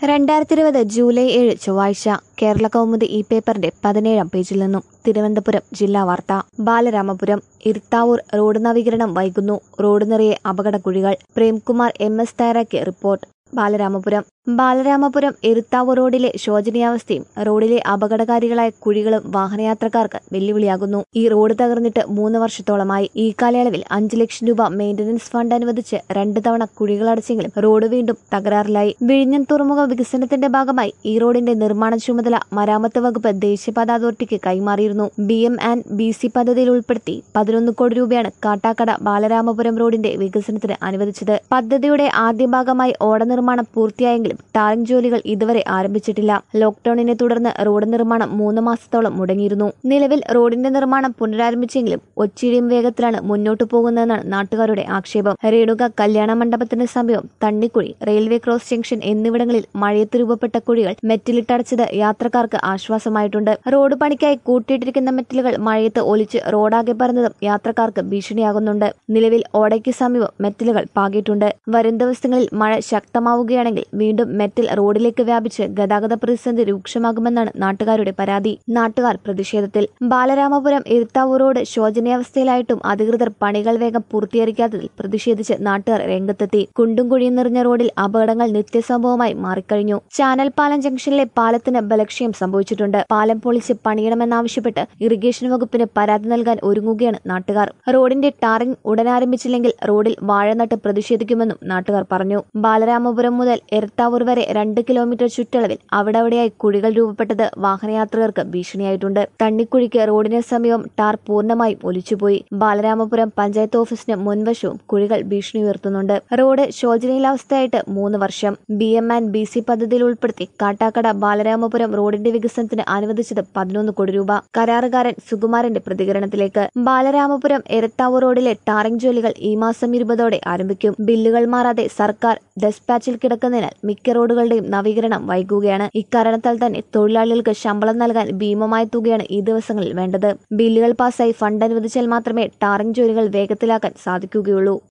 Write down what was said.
രണ്ടായിരത്തി ഇരുപത് ജൂലൈ ഏഴ് ചൊവ്വാഴ്ച കേരള കൗമുദി ഈ പേപ്പറിന്റെ പതിനേഴാം പേജിൽ നിന്നും തിരുവനന്തപുരം ജില്ലാ വാർത്ത ബാലരാമപുരം ഇർത്താവൂർ റോഡ് നവീകരണം വൈകുന്നു റോഡ് നിറയെ അപകടക്കുഴികൾ പ്രേംകുമാർ എം എസ് തയ്യാറാക്കിയ റിപ്പോർട്ട് ബാലരാമപുരം ബാലരാമപുരം എരുത്താവൂർ റോഡിലെ ശോചനീയാവസ്ഥയും റോഡിലെ അപകടകാരികളായ കുഴികളും വാഹനയാത്രക്കാർക്ക് വെല്ലുവിളിയാകുന്നു ഈ റോഡ് തകർന്നിട്ട് മൂന്ന് വർഷത്തോളമായി ഈ കാലയളവിൽ അഞ്ചു ലക്ഷം രൂപ മെയിന്റനൻസ് ഫണ്ട് അനുവദിച്ച് രണ്ട് തവണ കുഴികളടച്ചെങ്കിലും റോഡ് വീണ്ടും തകരാറിലായി വിഴിഞ്ഞം തുറമുഖ വികസനത്തിന്റെ ഭാഗമായി ഈ റോഡിന്റെ നിർമ്മാണ ചുമതല മരാമത്ത് വകുപ്പ് ദേശീയപാത അതോറിറ്റിക്ക് കൈമാറിയിരുന്നു B M and B C പദ്ധതിയിൽ ഉൾപ്പെടുത്തി പതിനൊന്ന് കോടി രൂപയാണ് കാട്ടാക്കട ബാലരാമപുരം റോഡിന്റെ വികസനത്തിന് അനുവദിച്ചത് പദ്ധതിയുടെ ആദ്യ ഭാഗമായി ഓട നിർമ്മാണം പൂർത്തിയായെങ്കിലും ടാറിംഗ് ജോലികൾ ഇതുവരെ ആരംഭിച്ചിട്ടില്ല ലോക്ഡൌണിനെ തുടർന്ന് റോഡ് നിർമ്മാണം മൂന്ന് മാസത്തോളം മുടങ്ങിയിരുന്നു നിലവിൽ റോഡിന്റെ നിർമ്മാണം പുനരാരംഭിച്ചെങ്കിലും ഒച്ചിടിയും വേഗത്തിലാണ് മുന്നോട്ടു പോകുന്നതെന്നാണ് നാട്ടുകാരുടെ ആക്ഷേപം രേണുക കല്യാണ മണ്ഡപത്തിന് സമീപം തണ്ണിക്കുഴി റെയിൽവേ ക്രോസ് ജംഗ്ഷൻ എന്നിവിടങ്ങളിൽ മഴയത്ത് രൂപപ്പെട്ട കുഴികൾ മെറ്റിലിട്ടടച്ചത് യാത്രക്കാർക്ക് ആശ്വാസമായിട്ടുണ്ട് റോഡ് പണിക്കായി കൂട്ടിയിട്ടിരിക്കുന്ന മെറ്റലുകൾ മഴയത്ത് ഒലിച്ച് റോഡാകെ പറന്നതും യാത്രക്കാർക്ക് ഭീഷണിയാകുന്നുണ്ട് നിലവിൽ ഓടയ്ക്ക് സമീപം മെറ്റലുകൾ പാകിയിട്ടുണ്ട് വരും ദിവസങ്ങളിൽ മഴ ശക്തമാവുകയാണെങ്കിൽ വീണ്ടും മെറ്റൽ റോഡിലേക്ക് വ്യാപിച്ച് ഗതാഗത പ്രതിസന്ധി രൂക്ഷമാകുമെന്നാണ് നാട്ടുകാരുടെ പരാതി നാട്ടുകാർ പ്രതിഷേധത്തിൽ ബാലരാമപുരം ഇരുത്താവൂർ റോഡ് ശോചനീയാവസ്ഥയിലായിട്ടും അധികൃതർ പണികൾ വേഗം പൂർത്തീകരിക്കാത്തതിൽ പ്രതിഷേധിച്ച് നാട്ടുകാർ രംഗത്തെത്തി കുണ്ടും കുഴിയും നിറഞ്ഞ റോഡിൽ അപകടങ്ങൾ നിത്യസംഭവമായി മാറിക്കഴിഞ്ഞു ചാനൽ പാലം ജംഗ്ഷനിലെ പാലത്തിന് ബലക്ഷയം സംഭവിച്ചിട്ടുണ്ട് പാലം പൊളിച്ച് പണിയണമെന്നാവശ്യപ്പെട്ട് ഇറിഗേഷൻ വകുപ്പിന് പരാതി നൽകാൻ ഒരുങ്ങുകയാണ് നാട്ടുകാർ റോഡിന്റെ ടാറിംഗ് ഉടൻ ആരംഭിച്ചില്ലെങ്കിൽ റോഡിൽ വാഴ നട്ട് പ്രതിഷേധിക്കുമെന്നും നാട്ടുകാർ പറഞ്ഞു ബാലരാമപുരം മുതൽ എർത്താവൂർ വരെ രണ്ട് കിലോമീറ്റർ ചുറ്റളവിൽ അവിടെവിടെയായി കുഴികൾ രൂപപ്പെട്ടത് വാഹനയാത്രികർക്ക് ഭീഷണിയായിട്ടുണ്ട് തണ്ണിക്കുഴിക്ക് റോഡിന് സമീപം ടാർ പൂർണ്ണമായും ഒലിച്ചുപോയി ബാലരാമപുരം പഞ്ചായത്ത് ഓഫീസിന് മുൻവശവും കുഴികൾ ഭീഷണി ഉയർത്തുന്നുണ്ട് റോഡ് ശോചനീയാവസ്ഥയായിട്ട് മൂന്ന് വർഷം B M and B C പദ്ധതിയിൽ ഉൾപ്പെടുത്തി കാട്ടാക്കട ബാലരാമപുരം റോഡിന്റെ വികസനത്തിന് അനുവദിച്ചത് പതിനൊന്ന് കോടി രൂപ കരാറുകാരൻ സുകുമാരന്റെ പ്രതികരണത്തിലേക്ക് ബാലരാമപുരം എരത്താവൂർ റോഡിലെ ടാറിംഗ് ജോലികൾ ഈ മാസം ഇരുപതോടെ ആരംഭിക്കും ബില്ലുകൾ മാറാതെ സർക്കാർ ഡെസ്പാച്ചിൽ കിടക്കുന്നതിനാൽ മിക്ക റോഡുകളുടെയും നവീകരണം വൈകുകയാണ് ഇക്കാരണത്താൽ തന്നെ തൊഴിലാളികൾക്ക് ശമ്പളം നൽകാൻ ഭീമമായ തുകയാണ് ഈ ദിവസങ്ങളിൽ വേണ്ടത് ബില്ലുകൾ പാസായി ഫണ്ട് അനുവദിച്ചാൽ മാത്രമേ ടാറിംഗ് ജോലികൾ വേഗത്തിലാക്കാൻ സാധിക്കുകയുള്ളൂ